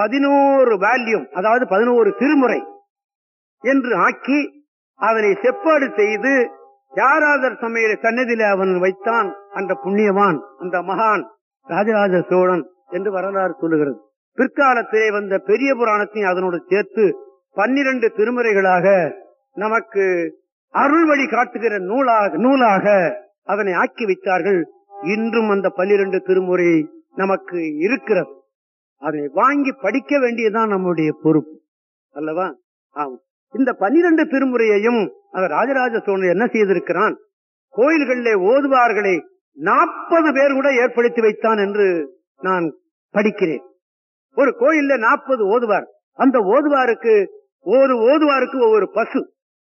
பதினோரு வேல்யூம் அதாவது பதினோரு திருமுறை என்று ஆக்கி அதனை செப்பாடு செய்து யாராதர் சமையல சன்னதியில அவன் வைத்தான் அந்த புண்ணியவான் அந்த மகான் ராஜராஜ சோழன் என்று வரலாறு சொல்லுகிறது பிற்காலத்திலே வந்த பெரிய புராணத்தையும் அதனோடு சேர்த்து பன்னிரண்டு திருமுறைகளாக நமக்கு அருள் வழி காட்டுகிற நூலாக நூலாக அதனை ஆக்கி வைத்தார்கள் இன்றும் அந்த பன்னிரண்டு திருமுறை நமக்கு இருக்கிறது அதை வாங்கி படிக்க வேண்டியதுதான் நம்முடைய பொறுப்பு அல்லவா ஆம் இந்த பன்னிரண்டு திருமுறையையும் அவர் ராஜராஜ சோழன் என்ன செய்திருக்கிறான் கோயில்களிலே ஓதுவார்களை நாற்பது பேர் கூட ஏற்படுத்தி வைத்தான் என்று நான் படிக்கிறேன் ஒரு கோயில்ல நாற்பது ஓதுவார் அந்த ஓதுவாருக்கு ஒரு ஓதுவாருக்கு ஒவ்வொரு பசு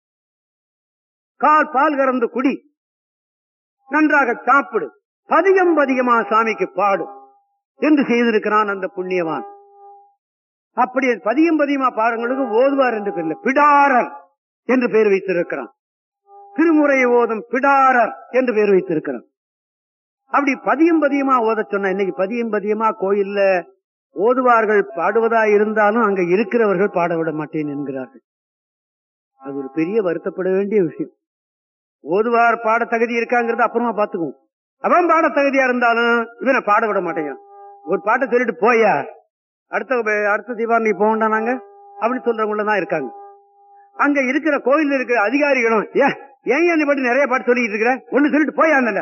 கால் பால் கறந்து குடி நன்றாக சாப்பிடு பதிகம் பதிகமா சாமிக்கு பாடு என்று செய்திருக்கிறான் அந்த புண்ணியவான் அப்படி பதியம் பதியமா பாடங்களுக்கு ஓதுவார் என்று பேர் பிடாரர் என்று பெயர் வைத்திருக்கிறான் திருமுறை ஓதும் பிடாரர் என்று பெயர் வைத்திருக்கிறான் அப்படி பதியம் பதியமா ஓத சொன்ன இன்னைக்கு பதியம் பதியமா கோயில்ல ஓதுவார்கள் பாடுவதா இருந்தாலும் அங்க இருக்கிறவர்கள் பாட விட மாட்டேன் என்கிறார்கள் அது ஒரு பெரிய வருத்தப்பட வேண்டிய விஷயம் ஓதுவார் பாட தகுதி இருக்காங்கிறது அப்புறமா பாத்துக்குவோம் அவன் பாட தகுதியா இருந்தாலும் இவனை பாட விட மாட்டேங்கிறான் ஒரு பாட்டை சொல்லிட்டு போயா அடுத்த அடுத்த தீபாவளி போகண்டா நாங்க அப்படி சொல்றவங்கள தான் இருக்காங்க அங்க இருக்கிற கோயில் இருக்கிற அதிகாரிகளும் ஏன் ஏன் என்னை பற்றி நிறைய பாட்டு சொல்லிட்டு இருக்கிற ஒண்ணு சொல்லிட்டு போயா அந்த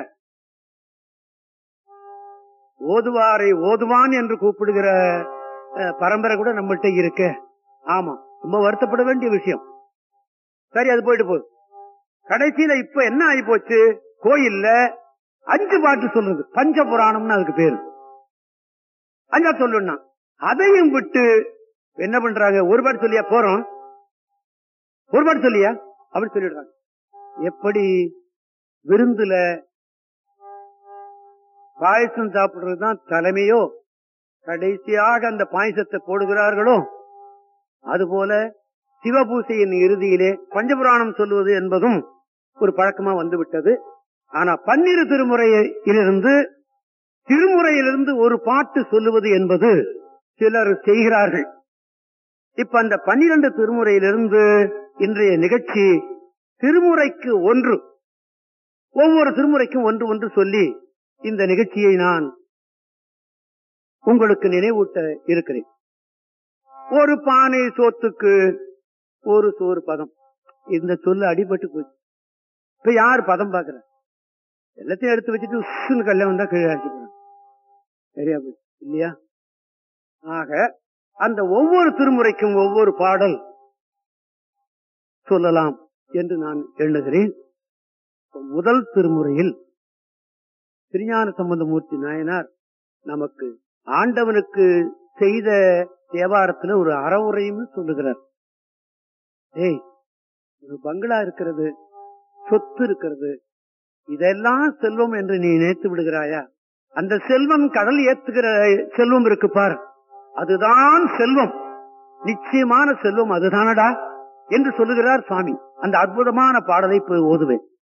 ஓதுவாரை ஓதுவான் என்று கூப்பிடுகிற பரம்பரை கூட நம்மள்கிட்ட இருக்கு ஆமா ரொம்ப வருத்தப்பட வேண்டிய விஷயம் சரி அது போயிட்டு போகுது கடைசியில இப்ப என்ன ஆகி போச்சு கோயில்ல அஞ்சு பாட்டு சொல்றது பஞ்ச புராணம்னு அதுக்கு பேரு அஞ்சா சொல்லணும்னா அதையும் விட்டு என்ன பண்றாங்க ஒரு பாட்டு சொல்லியா போறோம் ஒரு பாட்டு சொல்லியா அப்படி சொல்லிடுறாங்க எப்படி விருந்துல பாயசம் சாப்பிடுறதுதான் தலைமையோ கடைசியாக அந்த பாயசத்தை போடுகிறார்களோ அதுபோல சிவபூசையின் இறுதியிலே பஞ்சபுராணம் சொல்லுவது என்பதும் ஒரு பழக்கமா வந்து விட்டது ஆனா பன்னிரு திருமுறையிலிருந்து திருமுறையிலிருந்து ஒரு பாட்டு சொல்லுவது என்பது சிலர் செய்கிறார்கள் இப்ப அந்த பன்னிரண்டு திருமுறையிலிருந்து இன்றைய நிகழ்ச்சி திருமுறைக்கு ஒன்று ஒவ்வொரு திருமுறைக்கும் ஒன்று ஒன்று சொல்லி இந்த நிகழ்ச்சியை நான் உங்களுக்கு நினைவூட்ட இருக்கிறேன் ஒரு பானை சோத்துக்கு ஒரு சோறு பதம் இந்த சொல்லு அடிபட்டு போச்சு இப்ப யார் பதம் பாக்குற எல்லாத்தையும் எடுத்து வச்சுட்டு உசுன்னு கல்ல வந்தா கீழே அடிச்சுக்கிறான் சரியா போச்சு இல்லையா ஆக அந்த ஒவ்வொரு திருமுறைக்கும் ஒவ்வொரு பாடல் சொல்லலாம் என்று நான் எண்ணுகிறேன் முதல் திருமுறையில் திருஞான சம்பந்தமூர்த்தி நாயனார் நமக்கு ஆண்டவனுக்கு செய்த தேவாரத்துல ஒரு அறவுரையும் சொல்லுகிறார் ஏய் ஒரு பங்களா இருக்கிறது சொத்து இருக்கிறது இதெல்லாம் செல்வம் என்று நீ நினைத்து விடுகிறாயா அந்த செல்வம் கடல் ஏத்துகிற செல்வம் இருக்கு பார் அதுதான் செல்வம் நிச்சயமான செல்வம் அதுதானடா என்று சொல்லுகிறார் சுவாமி அந்த அற்புதமான பாடலை போய் ஓதுவேன்